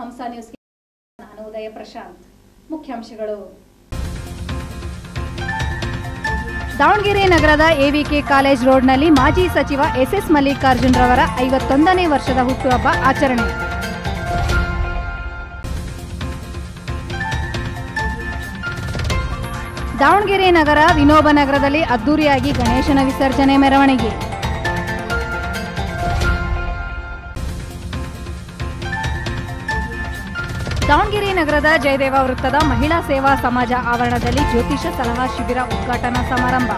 ಹಂಸ ನ್ಯೂಸ್ಗೆ ನಾನು ಉದಯ ಪ್ರಶಾಂತ್ ಮುಖ್ಯಾಂಶಗಳು ದಾವಣಗೆರೆ ನಗರದ ಎವಿಕೆ ಕಾಲೇಜ್ ರೋಡ್ನಲ್ಲಿ ಮಾಜಿ ಸಚಿವ ಎಸ್ಎಸ್ ಮಲ್ಲಿಕಾರ್ಜುನ್ ರವರ ಐವತ್ತೊಂದನೇ ವರ್ಷದ ಹುಟ್ಟುಹಬ್ಬ ಆಚರಣೆ ದಾವಣಗೆರೆ ನಗರ ವಿನೋಬ ನಗರದಲ್ಲಿ ಅದ್ದೂರಿಯಾಗಿ ಗಣೇಶನ ವಿಸರ್ಜನೆ ಮೆರವಣಿಗೆ ದಾವಣಗೆರೆ ನಗರದ ಜಯದೇವ ವೃತ್ತದ ಮಹಿಳಾ ಸೇವಾ ಸಮಾಜ ಆವರಣದಲ್ಲಿ ಜ್ಯೋತಿಷ ಸಲಹಾ ಶಿಬಿರ ಉದ್ಘಾಟನಾ ಸಮಾರಂಭ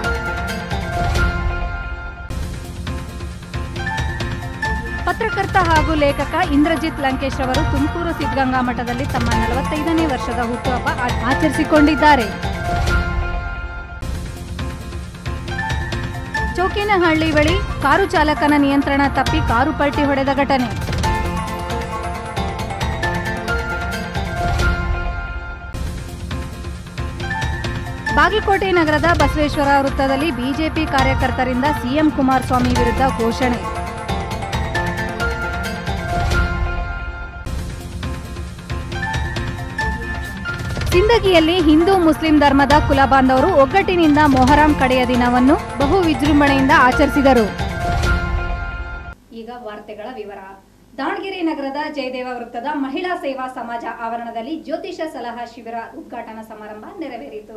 ಪತ್ರಕರ್ತ ಹಾಗೂ ಲೇಖಕ ಇಂದ್ರಜಿತ್ ಲಂಕೇಶ್ ಅವರು ತುಮಕೂರು ಸಿದ್ಧಗಂಗಾ ಮಠದಲ್ಲಿ ತಮ್ಮ ನಲವತ್ತೈದನೇ ವರ್ಷದ ಹುಟ್ಟುಹಬ್ಬ ಆ- ಆಚರಿಸಿಕೊಂಡಿದ್ದಾರೆ ಚೌಕಿನಹಳ್ಳಿ ಬಳಿ ಕಾರು ಚಾಲಕನ ನಿಯಂತ್ರಣ ತಪ್ಪಿ ಕಾರು ಪಲ್ಟಿ ಹೊಡೆದ ಘಟನೆ ಬಾಗಲಕೋಟೆ ನಗರದ ಬಸವೇಶ್ವರ ವೃತ್ತದಲ್ಲಿ ಬಿಜೆಪಿ ಕಾರ್ಯಕರ್ತರಿಂದ ಸಿಎಂ ಕುಮಾರಸ್ವಾಮಿ ವಿರುದ್ಧ ಘೋಷಣೆ ಸಿಂದಗಿಯಲ್ಲಿ ಹಿಂದೂ ಮುಸ್ಲಿಂ ಧರ್ಮದ ಕುಲ ಬಾಂಧವರು ಒಗ್ಗಟ್ಟಿನಿಂದ ಮೊಹರಂ ಕಡೆಯ ದಿನವನ್ನು ಬಹು ವಿಜೃಂಭಣೆಯಿಂದ ಆಚರಿಸಿದರು ಈಗ ವಾರ್ತೆಗಳ ವಿವರ ದಾವಣಗೆರೆ ನಗರದ ಜಯದೇವ ವೃತ್ತದ ಮಹಿಳಾ ಸೇವಾ ಸಮಾಜ ಆವರಣದಲ್ಲಿ ಜ್ಯೋತಿಷ ಸಲಹಾ ಶಿಬಿರ ಉದ್ಘಾಟನಾ ಸಮಾರಂಭ ನೆರವೇರಿತು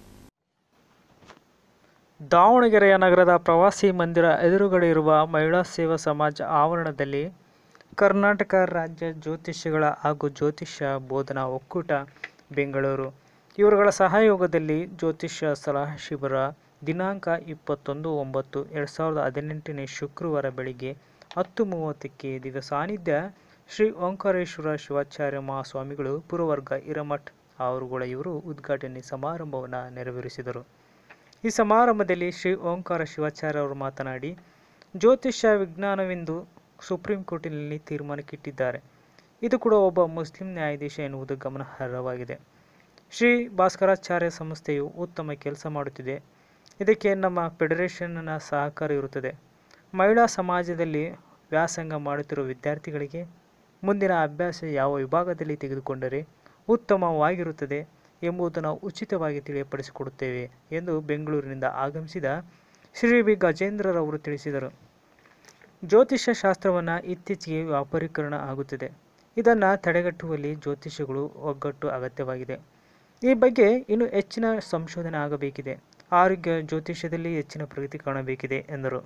ದಾವಣಗೆರೆಯ ನಗರದ ಪ್ರವಾಸಿ ಮಂದಿರ ಎದುರುಗಡೆ ಇರುವ ಮಹಿಳಾ ಸೇವಾ ಸಮಾಜ ಆವರಣದಲ್ಲಿ ಕರ್ನಾಟಕ ರಾಜ್ಯ ಜ್ಯೋತಿಷ್ಯಗಳ ಹಾಗೂ ಜ್ಯೋತಿಷ್ಯ ಬೋಧನಾ ಒಕ್ಕೂಟ ಬೆಂಗಳೂರು ಇವರುಗಳ ಸಹಯೋಗದಲ್ಲಿ ಜ್ಯೋತಿಷ್ಯ ಸಲಹಾ ಶಿಬಿರ ದಿನಾಂಕ ಇಪ್ಪತ್ತೊಂದು ಒಂಬತ್ತು ಎರಡು ಸಾವಿರದ ಹದಿನೆಂಟನೇ ಶುಕ್ರವಾರ ಬೆಳಿಗ್ಗೆ ಹತ್ತು ಮೂವತ್ತಕ್ಕೆ ದಿವ್ಯ ಸಾನ್ನಿಧ್ಯ ಶ್ರೀ ಓಂಕಾರೇಶ್ವರ ಶಿವಾಚಾರ್ಯ ಮಹಾಸ್ವಾಮಿಗಳು ಪುರವರ್ಗ ಹಿರಮಠ್ ಅವರುಗಳ ಇವರು ಉದ್ಘಾಟನೆ ಸಮಾರಂಭವನ್ನು ನೆರವೇರಿಸಿದರು ಈ ಸಮಾರಂಭದಲ್ಲಿ ಶ್ರೀ ಓಂಕಾರ ಶಿವಾಚಾರ್ಯ ಅವರು ಮಾತನಾಡಿ ಜ್ಯೋತಿಷ್ಯ ವಿಜ್ಞಾನವೆಂದು ಸುಪ್ರೀಂ ಕೋರ್ಟಿನಲ್ಲಿ ತೀರ್ಮಾನಕ್ಕಿಟ್ಟಿದ್ದಾರೆ ಇದು ಕೂಡ ಒಬ್ಬ ಮುಸ್ಲಿಂ ನ್ಯಾಯಾಧೀಶ ಎನ್ನುವುದು ಗಮನಾರ್ಹವಾಗಿದೆ ಶ್ರೀ ಭಾಸ್ಕರಾಚಾರ್ಯ ಸಂಸ್ಥೆಯು ಉತ್ತಮ ಕೆಲಸ ಮಾಡುತ್ತಿದೆ ಇದಕ್ಕೆ ನಮ್ಮ ಫೆಡರೇಷನ್ನ ಸಹಕಾರ ಇರುತ್ತದೆ ಮಹಿಳಾ ಸಮಾಜದಲ್ಲಿ ವ್ಯಾಸಂಗ ಮಾಡುತ್ತಿರುವ ವಿದ್ಯಾರ್ಥಿಗಳಿಗೆ ಮುಂದಿನ ಅಭ್ಯಾಸ ಯಾವ ವಿಭಾಗದಲ್ಲಿ ತೆಗೆದುಕೊಂಡರೆ ಉತ್ತಮವಾಗಿರುತ್ತದೆ ಎಂಬುದನ್ನು ಉಚಿತವಾಗಿ ತಿಳಿಯಪಡಿಸಿಕೊಡುತ್ತೇವೆ ಎಂದು ಬೆಂಗಳೂರಿನಿಂದ ಆಗಮಿಸಿದ ಶ್ರೀ ವಿ ಗಜೇಂದ್ರರವರು ತಿಳಿಸಿದರು ಜ್ಯೋತಿಷ್ಯ ಶಾಸ್ತ್ರವನ್ನು ಇತ್ತೀಚೆಗೆ ವ್ಯಾಪಾರೀಕರಣ ಆಗುತ್ತಿದೆ ಇದನ್ನು ತಡೆಗಟ್ಟುವಲ್ಲಿ ಜ್ಯೋತಿಷ್ಯಗಳು ಒಗ್ಗಟ್ಟು ಅಗತ್ಯವಾಗಿದೆ ಈ ಬಗ್ಗೆ ಇನ್ನೂ ಹೆಚ್ಚಿನ ಸಂಶೋಧನೆ ಆಗಬೇಕಿದೆ ಆರೋಗ್ಯ ಜ್ಯೋತಿಷ್ಯದಲ್ಲಿ ಹೆಚ್ಚಿನ ಪ್ರಗತಿ ಕಾಣಬೇಕಿದೆ ಎಂದರು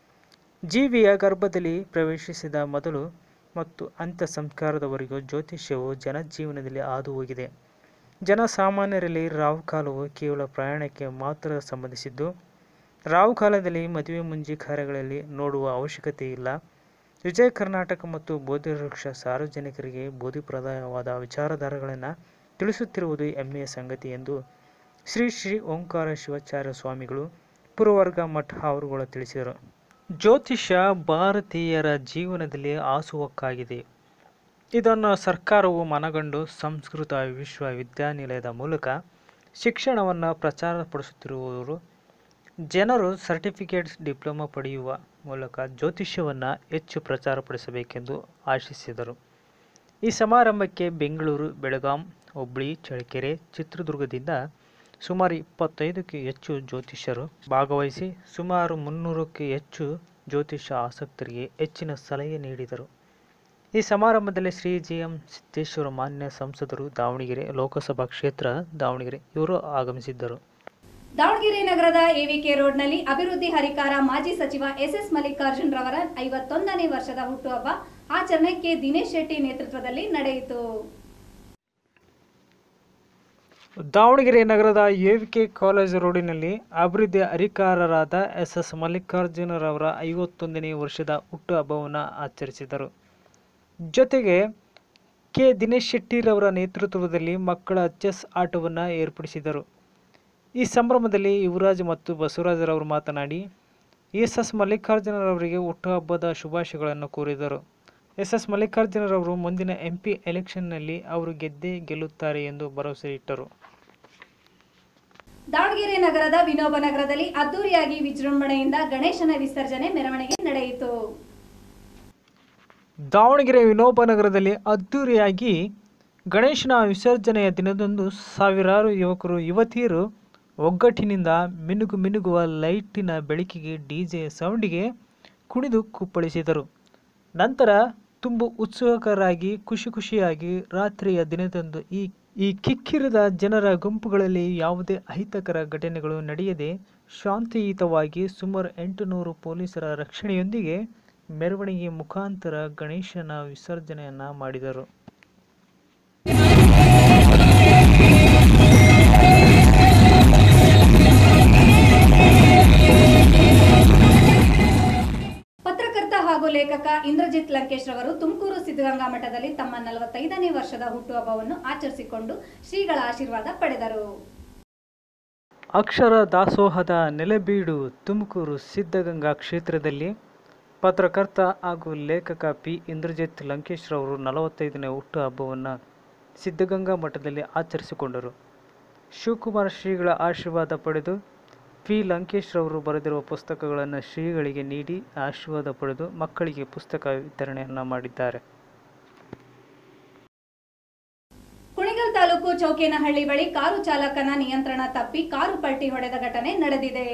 ಜೀವಿಯ ಗರ್ಭದಲ್ಲಿ ಪ್ರವೇಶಿಸಿದ ಮೊದಲು ಮತ್ತು ಅಂತ್ಯ ಸಂಸ್ಕಾರದವರೆಗೂ ಜ್ಯೋತಿಷ್ಯವು ಜನಜೀವನದಲ್ಲಿ ಹಾದು ಹೋಗಿದೆ ಜನಸಾಮಾನ್ಯರಲ್ಲಿ ರಾಹುಕಾಲವು ಕೇವಲ ಪ್ರಯಾಣಕ್ಕೆ ಮಾತ್ರ ಸಂಬಂಧಿಸಿದ್ದು ರಾಹುಕಾಲದಲ್ಲಿ ಮದುವೆ ಮುಂಜಿ ಕಾರ್ಯಗಳಲ್ಲಿ ನೋಡುವ ಅವಶ್ಯಕತೆ ಇಲ್ಲ ವಿಜಯ ಕರ್ನಾಟಕ ಮತ್ತು ಬೋಧಿವೃಕ್ಷ ಸಾರ್ವಜನಿಕರಿಗೆ ಬೋಧಿಪ್ರದಾಯವಾದ ವಿಚಾರಧಾರೆಗಳನ್ನು ತಿಳಿಸುತ್ತಿರುವುದು ಹೆಮ್ಮೆಯ ಸಂಗತಿ ಎಂದು ಶ್ರೀ ಶ್ರೀ ಓಂಕಾರ ಶಿವಾಚಾರ್ಯ ಸ್ವಾಮಿಗಳು ಪುರವರ್ಗ ಮಠ ಅವರುಗಳು ತಿಳಿಸಿದರು ಜ್ಯೋತಿಷ್ಯ ಭಾರತೀಯರ ಜೀವನದಲ್ಲಿ ಆಸುವಕ್ಕಾಗಿದೆ ಇದನ್ನು ಸರ್ಕಾರವು ಮನಗಂಡು ಸಂಸ್ಕೃತ ವಿಶ್ವವಿದ್ಯಾನಿಲಯದ ಮೂಲಕ ಶಿಕ್ಷಣವನ್ನು ಪ್ರಚಾರಪಡಿಸುತ್ತಿರುವವರು ಜನರು ಸರ್ಟಿಫಿಕೇಟ್ಸ್ ಡಿಪ್ಲೊಮಾ ಪಡೆಯುವ ಮೂಲಕ ಜ್ಯೋತಿಷ್ಯವನ್ನು ಹೆಚ್ಚು ಪ್ರಚಾರಪಡಿಸಬೇಕೆಂದು ಆಶಿಸಿದರು ಈ ಸಮಾರಂಭಕ್ಕೆ ಬೆಂಗಳೂರು ಬೆಳಗಾಂ ಹುಬ್ಬಳ್ಳಿ ಚಳ್ಳಕೆರೆ ಚಿತ್ರದುರ್ಗದಿಂದ ಸುಮಾರು ಇಪ್ಪತ್ತೈದಕ್ಕೆ ಹೆಚ್ಚು ಜ್ಯೋತಿಷ್ಯರು ಭಾಗವಹಿಸಿ ಸುಮಾರು ಮುನ್ನೂರಕ್ಕೆ ಹೆಚ್ಚು ಜ್ಯೋತಿಷ್ಯ ಆಸಕ್ತರಿಗೆ ಹೆಚ್ಚಿನ ಸಲಹೆ ನೀಡಿದರು ಈ ಸಮಾರಂಭದಲ್ಲಿ ಶ್ರೀ ಜಿ ಎಂ ಸಿದ್ದೇಶ್ವರ ಮಾನ್ಯ ಸಂಸದರು ದಾವಣಗೆರೆ ಲೋಕಸಭಾ ಕ್ಷೇತ್ರ ದಾವಣಗೆರೆ ಇವರು ಆಗಮಿಸಿದ್ದರು ದಾವಣಗೆರೆ ನಗರದ ಎವಿಕೆ ರೋಡ್ನಲ್ಲಿ ಅಭಿವೃದ್ಧಿ ಹರಿಕಾರ ಮಾಜಿ ಸಚಿವ ಎಸ್ಎಸ್ ಮಲ್ಲಿಕಾರ್ಜುನ್ ರವರ ಐವತ್ತೊಂದನೇ ವರ್ಷದ ಹುಟ್ಟುಹಬ್ಬ ಆಚರಣೆ ಕೆ ದಿನೇಶ್ ಶೆಟ್ಟಿ ನೇತೃತ್ವದಲ್ಲಿ ನಡೆಯಿತು ದಾವಣಗೆರೆ ನಗರದ ಎವಿಕೆ ಕಾಲೇಜು ರೋಡಿನಲ್ಲಿ ಅಭಿವೃದ್ಧಿ ಅಧಿಕಾರರಾದ ಎಸ್ ಎಸ್ ಮಲ್ಲಿಕಾರ್ಜುನರವರ ಐವತ್ತೊಂದನೇ ವರ್ಷದ ಹುಟ್ಟುಹಬ್ಬವನ್ನು ಆಚರಿಸಿದರು ಜೊತೆಗೆ ಕೆ ದಿನೇಶ್ ಶೆಟ್ಟಿರವರ ನೇತೃತ್ವದಲ್ಲಿ ಮಕ್ಕಳ ಚೆಸ್ ಆಟವನ್ನು ಏರ್ಪಡಿಸಿದರು ಈ ಸಂಭ್ರಮದಲ್ಲಿ ಯುವರಾಜ್ ಮತ್ತು ಬಸವರಾಜರವರು ಮಾತನಾಡಿ ಎಸ್ ಎಸ್ ಮಲ್ಲಿಕಾರ್ಜುನರವರಿಗೆ ಹುಟ್ಟುಹಬ್ಬದ ಶುಭಾಶಯಗಳನ್ನು ಕೋರಿದರು ಎಸ್ ಎಸ್ ಮಲ್ಲಿಕಾರ್ಜುನರವರು ಮುಂದಿನ ಎಂ ಪಿ ಎಲೆಕ್ಷನ್ನಲ್ಲಿ ಅವರು ಗೆದ್ದೇ ಗೆಲ್ಲುತ್ತಾರೆ ಎಂದು ಭರವಸೆ ಇಟ್ಟರು ದಾವಣಗೆರೆ ನಗರದ ವಿನೋಬ ನಗರದಲ್ಲಿ ಅದ್ದೂರಿಯಾಗಿ ವಿಜೃಂಭಣೆಯಿಂದ ಗಣೇಶನ ವಿಸರ್ಜನೆ ಮೆರವಣಿಗೆ ನಡೆಯಿತು ದಾವಣಗೆರೆ ವಿನೋಬ ನಗರದಲ್ಲಿ ಅದ್ದೂರಿಯಾಗಿ ಗಣೇಶನ ವಿಸರ್ಜನೆಯ ದಿನದಂದು ಸಾವಿರಾರು ಯುವಕರು ಯುವತಿಯರು ಒಗ್ಗಟ್ಟಿನಿಂದ ಮಿನುಗು ಮಿನುಗುವ ಲೈಟಿನ ಬೆಳಕಿಗೆ ಡಿಜೆ ಸೌಂಡಿಗೆ ಕುಣಿದು ಕುಪ್ಪಳಿಸಿದರು ನಂತರ ತುಂಬು ಉತ್ಸುಕರಾಗಿ ಖುಷಿ ಖುಷಿಯಾಗಿ ರಾತ್ರಿಯ ದಿನದಂದು ಈ ಈ ಕಿಕ್ಕಿರಿದ ಜನರ ಗುಂಪುಗಳಲ್ಲಿ ಯಾವುದೇ ಅಹಿತಕರ ಘಟನೆಗಳು ನಡೆಯದೆ ಶಾಂತಿಯುತವಾಗಿ ಸುಮಾರು ಎಂಟುನೂರು ಪೊಲೀಸರ ರಕ್ಷಣೆಯೊಂದಿಗೆ ಮೆರವಣಿಗೆ ಮುಖಾಂತರ ಗಣೇಶನ ವಿಸರ್ಜನೆಯನ್ನ ಮಾಡಿದರು ಪತ್ರಕರ್ತ ಹಾಗೂ ಲೇಖಕ ಇಂದ್ರಜಿತ್ ಲಂಕೇಶ್ ರವರು ತುಮಕೂರು ಸಿದ್ಧಗಂಗಾ ಮಠದಲ್ಲಿ ತಮ್ಮ ನಲವತ್ತೈದನೇ ವರ್ಷದ ಹುಟ್ಟುಹಬ್ಬವನ್ನು ಆಚರಿಸಿಕೊಂಡು ಶ್ರೀಗಳ ಆಶೀರ್ವಾದ ಪಡೆದರು ಅಕ್ಷರ ದಾಸೋಹದ ನೆಲೆಬೀಡು ತುಮಕೂರು ಸಿದ್ಧಗಂಗಾ ಕ್ಷೇತ್ರದಲ್ಲಿ ಪತ್ರಕರ್ತ ಹಾಗೂ ಲೇಖಕ ಪಿ ಇಂದ್ರಜಿತ್ ಲಂಕೇಶ್ ರವರು ನಲವತ್ತೈದನೇ ಹುಟ್ಟುಹಬ್ಬವನ್ನು ಸಿದ್ಧಗಂಗಾ ಮಠದಲ್ಲಿ ಆಚರಿಸಿಕೊಂಡರು ಶಿವಕುಮಾರ ಶ್ರೀಗಳ ಆಶೀರ್ವಾದ ಪಡೆದು ಪಿ ಲಂಕೇಶ್ ರವರು ಬರೆದಿರುವ ಪುಸ್ತಕಗಳನ್ನು ಶ್ರೀಗಳಿಗೆ ನೀಡಿ ಆಶೀರ್ವಾದ ಪಡೆದು ಮಕ್ಕಳಿಗೆ ಪುಸ್ತಕ ವಿತರಣೆಯನ್ನು ಮಾಡಿದ್ದಾರೆ ಕುಣಿಗಲ್ ತಾಲೂಕು ಚೌಕೇನಹಳ್ಳಿ ಬಳಿ ಕಾರು ಚಾಲಕನ ನಿಯಂತ್ರಣ ತಪ್ಪಿ ಕಾರು ಪಲ್ಟಿ ಹೊಡೆದ ಘಟನೆ ನಡೆದಿದೆ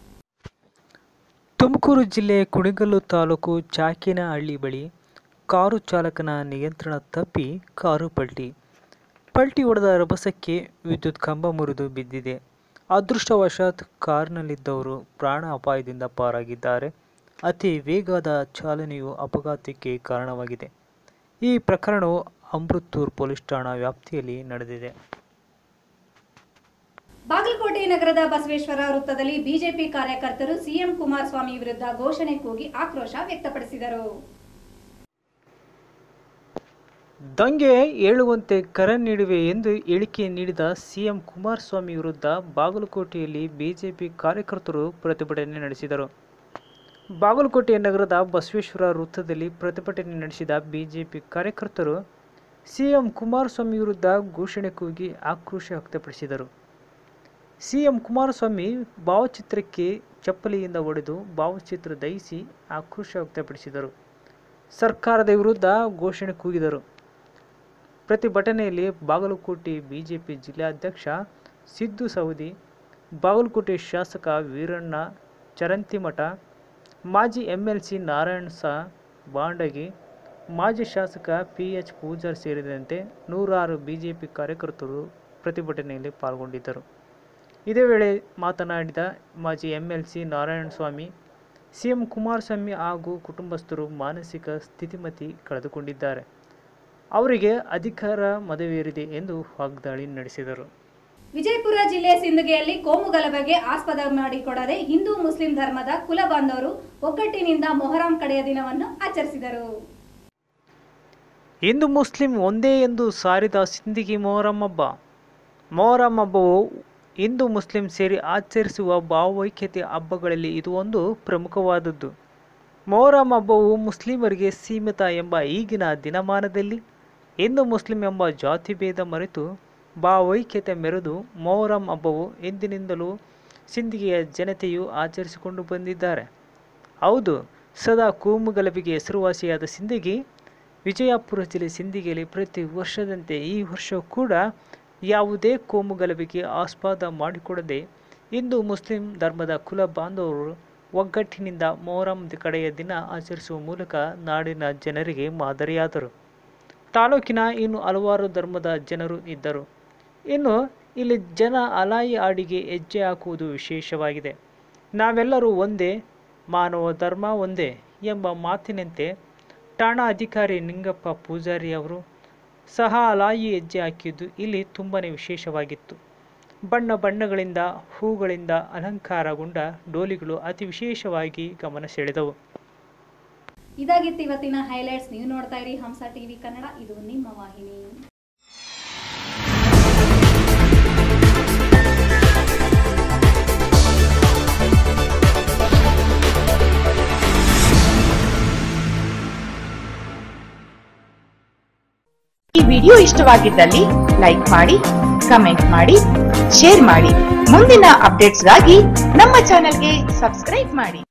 ತುಮಕೂರು ಜಿಲ್ಲೆ ಕುಣಿಗಲ್ಲು ತಾಲೂಕು ಚಾಕಿನಹಳ್ಳಿ ಬಳಿ ಕಾರು ಚಾಲಕನ ನಿಯಂತ್ರಣ ತಪ್ಪಿ ಕಾರು ಪಲ್ಟಿ ಪಲ್ಟಿ ಹೊಡೆದ ರಭಸಕ್ಕೆ ವಿದ್ಯುತ್ ಕಂಬ ಮುರಿದು ಬಿದ್ದಿದೆ ಅದೃಷ್ಟವಶಾತ್ ಕಾರ್ನಲ್ಲಿದ್ದವರು ಪ್ರಾಣ ಅಪಾಯದಿಂದ ಪಾರಾಗಿದ್ದಾರೆ ಅತಿ ವೇಗದ ಚಾಲನೆಯು ಅಪಘಾತಕ್ಕೆ ಕಾರಣವಾಗಿದೆ ಈ ಪ್ರಕರಣವು ಅಮೃತ್ತೂರ್ ಪೊಲೀಸ್ ಠಾಣಾ ವ್ಯಾಪ್ತಿಯಲ್ಲಿ ನಡೆದಿದೆ ಬಾಗಲಕೋಟೆ ನಗರದ ಬಸವೇಶ್ವರ ವೃತ್ತದಲ್ಲಿ ಬಿಜೆಪಿ ಕಾರ್ಯಕರ್ತರು ಸಿಎಂ ಕುಮಾರಸ್ವಾಮಿ ವಿರುದ್ಧ ಘೋಷಣೆ ಕೂಗಿ ಆಕ್ರೋಶ ವ್ಯಕ್ತಪಡಿಸಿದರು ದಂಗೆ ಏಳುವಂತೆ ಕರೆ ನೀಡುವೆ ಎಂದು ಹೇಳಿಕೆ ನೀಡಿದ ಸಿಎಂ ಕುಮಾರಸ್ವಾಮಿ ವಿರುದ್ಧ ಬಾಗಲಕೋಟೆಯಲ್ಲಿ ಬಿಜೆಪಿ ಕಾರ್ಯಕರ್ತರು ಪ್ರತಿಭಟನೆ ನಡೆಸಿದರು ಬಾಗಲಕೋಟೆ ನಗರದ ಬಸವೇಶ್ವರ ವೃತ್ತದಲ್ಲಿ ಪ್ರತಿಭಟನೆ ನಡೆಸಿದ ಬಿಜೆಪಿ ಕಾರ್ಯಕರ್ತರು ಸಿಎಂ ಕುಮಾರಸ್ವಾಮಿ ವಿರುದ್ಧ ಘೋಷಣೆ ಕೂಗಿ ಆಕ್ರೋಶ ವ್ಯಕ್ತಪಡಿಸಿದರು ಸಿಎಂ ಕುಮಾರಸ್ವಾಮಿ ಭಾವಚಿತ್ರಕ್ಕೆ ಚಪ್ಪಲಿಯಿಂದ ಹೊಡೆದು ಭಾವಚಿತ್ರ ದಹಿಸಿ ಆಕ್ರೋಶ ವ್ಯಕ್ತಪಡಿಸಿದರು ಸರ್ಕಾರದ ವಿರುದ್ಧ ಘೋಷಣೆ ಕೂಗಿದರು ಪ್ರತಿಭಟನೆಯಲ್ಲಿ ಬಾಗಲಕೋಟೆ ಬಿಜೆಪಿ ಜಿಲ್ಲಾಧ್ಯಕ್ಷ ಸಿದ್ದು ಸವದಿ ಬಾಗಲಕೋಟೆ ಶಾಸಕ ವೀರಣ್ಣ ಚರಂತಿಮಠ ಮಾಜಿ ಎಂಎಲ್ಸಿ ನಾರಾಯಣ ಸಾ ಬಾಂಡಗಿ ಮಾಜಿ ಶಾಸಕ ಪಿ ಎಚ್ ಪೂಜಾರ್ ಸೇರಿದಂತೆ ನೂರಾರು ಬಿಜೆಪಿ ಕಾರ್ಯಕರ್ತರು ಪ್ರತಿಭಟನೆಯಲ್ಲಿ ಪಾಲ್ಗೊಂಡಿದ್ದರು ಇದೇ ವೇಳೆ ಮಾತನಾಡಿದ ಮಾಜಿ ಎಂಎಲ್ಸಿ ನಾರಾಯಣಸ್ವಾಮಿ ಸಿಎಂ ಕುಮಾರಸ್ವಾಮಿ ಹಾಗೂ ಕುಟುಂಬಸ್ಥರು ಮಾನಸಿಕ ಸ್ಥಿತಿಮತಿ ಕಳೆದುಕೊಂಡಿದ್ದಾರೆ ಅವರಿಗೆ ಅಧಿಕಾರ ಮದವೇರಿದೆ ಎಂದು ವಾಗ್ದಾಳಿ ನಡೆಸಿದರು ವಿಜಯಪುರ ಜಿಲ್ಲೆ ಸಿಂದಗಿಯಲ್ಲಿ ಕೋಮು ಗಲಭೆಗೆ ಆಸ್ಪದ ಮಾಡಿಕೊಡದೆ ಹಿಂದೂ ಮುಸ್ಲಿಂ ಧರ್ಮದ ಕುಲ ಬಾಂಧವರು ಒಗ್ಗಟ್ಟಿನಿಂದ ಮೊಹರಂ ಕಡೆಯ ದಿನವನ್ನು ಆಚರಿಸಿದರು ಹಿಂದೂ ಮುಸ್ಲಿಂ ಒಂದೇ ಎಂದು ಸಾರಿದ ಸಿಂದಗಿ ಮೊಹರಂ ಹಬ್ಬ ಮೊಹರಂ ಹಬ್ಬವು ಹಿಂದೂ ಮುಸ್ಲಿಂ ಸೇರಿ ಆಚರಿಸುವ ಭಾವೈಕ್ಯತೆ ಹಬ್ಬಗಳಲ್ಲಿ ಇದು ಒಂದು ಪ್ರಮುಖವಾದದ್ದು ಮೊಹರಂ ಹಬ್ಬವು ಮುಸ್ಲಿಮರಿಗೆ ಸೀಮಿತ ಎಂಬ ಈಗಿನ ದಿನಮಾನದಲ್ಲಿ ಹಿಂದೂ ಮುಸ್ಲಿಂ ಎಂಬ ಜಾತಿ ಭೇದ ಮರೆತು ಭಾವೈಕ್ಯತೆ ಮೆರೆದು ಮೊಹರಂ ಹಬ್ಬವು ಎಂದಿನಿಂದಲೂ ಸಿಂದಗಿಯ ಜನತೆಯು ಆಚರಿಸಿಕೊಂಡು ಬಂದಿದ್ದಾರೆ ಹೌದು ಸದಾ ಕೋಮು ಗಲಭೆಗೆ ಹೆಸರುವಾಸಿಯಾದ ಸಿಂದಗಿ ವಿಜಯಪುರ ಜಿಲ್ಲೆ ಸಿಂದಗಿಯಲ್ಲಿ ಪ್ರತಿ ವರ್ಷದಂತೆ ಈ ವರ್ಷವೂ ಕೂಡ ಯಾವುದೇ ಕೋಮು ಗಲಭೆಗೆ ಆಸ್ಪದ ಮಾಡಿಕೊಡದೆ ಹಿಂದೂ ಮುಸ್ಲಿಂ ಧರ್ಮದ ಕುಲ ಬಾಂಧವರು ಒಗ್ಗಟ್ಟಿನಿಂದ ಮೊಹರಂ ಕಡೆಯ ದಿನ ಆಚರಿಸುವ ಮೂಲಕ ನಾಡಿನ ಜನರಿಗೆ ಮಾದರಿಯಾದರು ತಾಲೂಕಿನ ಇನ್ನು ಹಲವಾರು ಧರ್ಮದ ಜನರು ಇದ್ದರು ಇನ್ನು ಇಲ್ಲಿ ಜನ ಅಲಾಯಿ ಹಾಡಿಗೆ ಹೆಜ್ಜೆ ಹಾಕುವುದು ವಿಶೇಷವಾಗಿದೆ ನಾವೆಲ್ಲರೂ ಒಂದೇ ಮಾನವ ಧರ್ಮ ಒಂದೇ ಎಂಬ ಮಾತಿನಂತೆ ಠಾಣಾ ಅಧಿಕಾರಿ ನಿಂಗಪ್ಪ ಪೂಜಾರಿ ಅವರು ಸಹ ಅಲಾಯಿ ಹೆಜ್ಜೆ ಹಾಕಿದ್ದು ಇಲ್ಲಿ ತುಂಬನೇ ವಿಶೇಷವಾಗಿತ್ತು ಬಣ್ಣ ಬಣ್ಣಗಳಿಂದ ಹೂಗಳಿಂದ ಅಲಂಕಾರಗೊಂಡ ಡೋಲಿಗಳು ಅತಿ ವಿಶೇಷವಾಗಿ ಗಮನ ಸೆಳೆದವು ಇದಾಗಿತ್ತು ಇವತ್ತಿನ ಹೈಲೈಟ್ಸ್ ನೀವು ನೋಡ್ತಾ ಇರಿ ಹಂಸ ಟಿವಿ ಕನ್ನಡ ಇದು ನಿಮ್ಮ ವಾಹಿನಿ ಈ ವಿಡಿಯೋ ಇಷ್ಟವಾಗಿದ್ದಲ್ಲಿ ಲೈಕ್ ಮಾಡಿ ಕಮೆಂಟ್ ಮಾಡಿ ಶೇರ್ ಮಾಡಿ ಮುಂದಿನ ಅಪ್ಡೇಟ್ಸ್ಗಾಗಿ ನಮ್ಮ ಚಾನೆಲ್ಗೆ ಸಬ್ಸ್ಕ್ರೈಬ್ ಮಾಡಿ